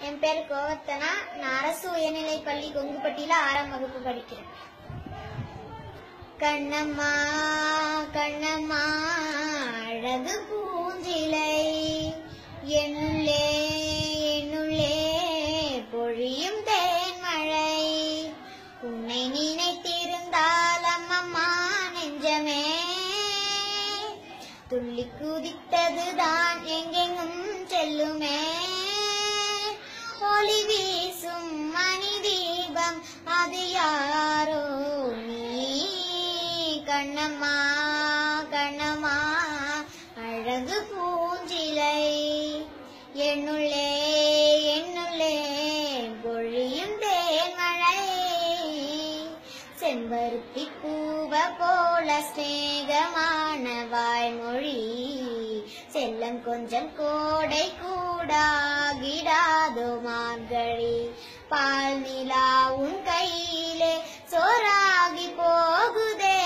என் பேர் கோவர்த்தனா நான் அரசு உயர்நிலைப் பள்ளி கொங்குப்பட்டியில ஆறாம் வகுப்பு படிக்கிறேன் கண்ணம்மா கண்ணம்மா அழகு பூஞ்சிலை என்னுள்ளே என்னுள்ளே பொழியும் தேன்மழை உன்னை நினைத்திருந்தால் அம்மம்மா நெஞ்சமே துள்ளி குதித்ததுதான் எங்கெங்கும் செல்லுமே ஒளி வீசும் மணி தீபம் அது யாரோ நீ கண்ணம்மா கண்ணம்மா அழகு பூஞ்சிலை என்னுள்ளே என்னுள்ளே பொழியும் தேன்மழை செம்பருத்தி பூவ போல ஸ்நேகமான வாய்மொழி செல்லம் கொஞ்சம் கோடை கூடாகிடாதோ மார்கழி பால் நிலா உன் கையிலே சோறாகி போகுதே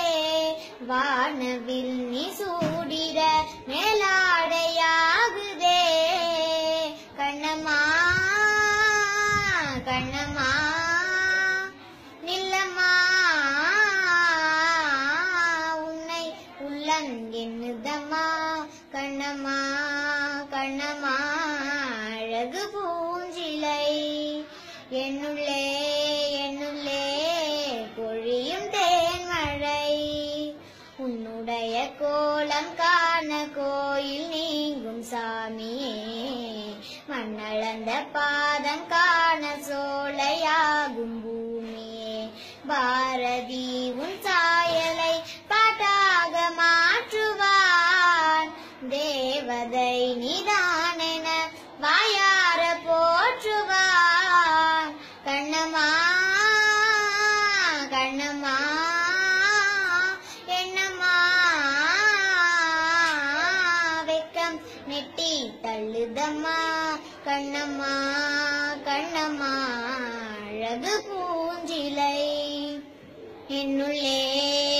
வானவில் நீ சூடிட மேலாடையாகுதே கண்ணம்மா கண்ணம்மா நில்லம்மா உன்னை உள்ளம் எண்ணுதம்மா கண்ணம்மா கண்ணம்மா அழகு பூஞ்சிலை என்னுள்ளே என்னுள்ளே பொழியும் தேன்மழை உன்னுடைய கோலம் காண கோயில் நீங்கும் சாமியே மண்ணளந்த பாதம் காண சோலையாகும் பூமியே பாரதி உன் சாயலை பாட்டாக மாற்றுவான் தேவதை நிதானென வாயார போற்றுவான் கண்ணம்மா கண்ணம்மா என்னம்மா வெக்கம் நெட்டி தள்ளுதம்மா கண்ணம்மா கண்ணம்மா அழகு பூஞ்சிலை என்னுள்ளே